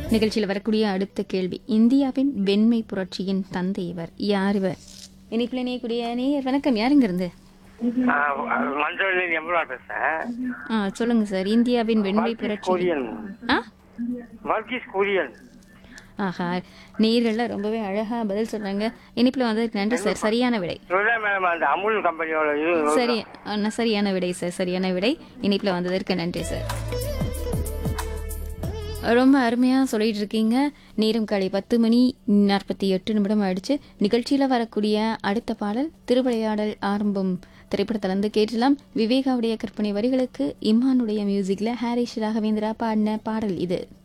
நிகழ்ச்சியில் வரக்கூடிய அடுத்த கேள்வி இந்தியாவின் வெண்மை புரட்சியின் தந்தை இவர் யார் இவர் இனிப்பில் இணையக்கூடிய நேயர் வணக்கம் யாருங்க இருந்து மஞ்சள் எம்பளா பேசுறேன் ஆ சொல்லுங்க சார் இந்தியாவின் வெண்மை புரட்சி கொரியன் ஆ வர்கீஸ் கொரியன் ஆஹா நேயர்கள்லாம் ரொம்பவே அழகா பதில் சொல்றாங்க இனிப்பில் வந்ததுக்கு நன்றி சார் சரியான விடை சொல்ல மேடம் அந்த அமுல் கம்பெனியோட இது சரி அண்ணா, சரியான விடை சார் சரியான விடை இனிப்பில் வந்ததற்கு நன்றி சார் ரொம்ப அருமையாக சொல்லிட்டு இருக்கீங்க நேரம் காலை பத்து மணி நாற்பத்தி எட்டு நிமிடம் ஆயிடுச்சு நிகழ்ச்சியில் வரக்கூடிய அடுத்த பாடல் திருவிளையாடல் ஆரம்பம் திரைப்படத்திலிருந்து கேட்டலாம் விவேகாவுடைய கற்பனை வரிகளுக்கு இம்மானுடைய மியூசிக்கில் ஹாரிஷ் ராகவேந்திரா பாடின பாடல் இது